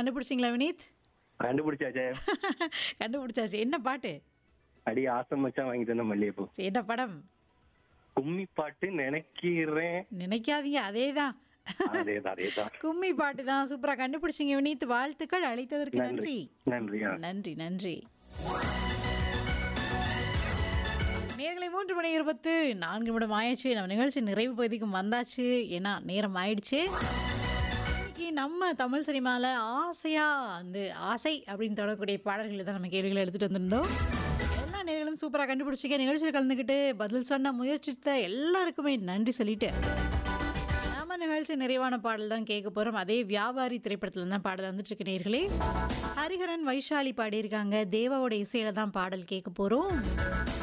கண்டுபிடிச்சிங்களா வினீத் கண்டுபிடிச்சாச்சே கண்டுபிடிச்சாச்சு என்ன பாட்டு அடி ஆசம் மச்சான் வாங்கி தந்த மல்லிகைப்பூ சரி, என்ன படம் கும்மி பாட்டு நினைக்கிறேன் நினைக்காதீங்க அதேதான் அதேதான் அதேதான் கும்மி பாட்டு தான் சூப்பரா கண்டுபிடிச்சிங்க வினீத் வாழ்த்துக்கள் அழைத்ததற்கு நன்றி நன்றி நன்றியா நன்றி நன்றி நேர்களை மூன்று மணி இருபத்து நான்கு நிமிடம் ஆயிடுச்சு நம்ம நிகழ்ச்சி நிறைவு பகுதிக்கும் வந்தாச்சு ஏன்னா நேரம் ஆயிடுச்சு இன்னைக்கு நம்ம தமிழ் சினிமாவில் ஆசையா அந்த ஆசை அப்படின்னு தொடரக்கூடிய பாடல்களை தான் நம்ம கேள்விகளை எடுத்துகிட்டு வந்திருந்தோம் எல்லா நேர்களும் சூப்பராக கண்டுபிடிச்சிக்க நிகழ்ச்சியில் கலந்துக்கிட்டு பதில் சொன்ன முயற்சித்த எல்லாருக்குமே நன்றி சொல்லிட்டு நாம நிகழ்ச்சி நிறைவான பாடல் தான் கேட்க போகிறோம் அதே வியாபாரி திரைப்படத்தில் தான் பாடல் வந்துட்டு இருக்கு நேர்களே ஹரிஹரன் வைஷாலி பாடியிருக்காங்க தேவாவோட இசையில தான் பாடல் கேட்க போகிறோம்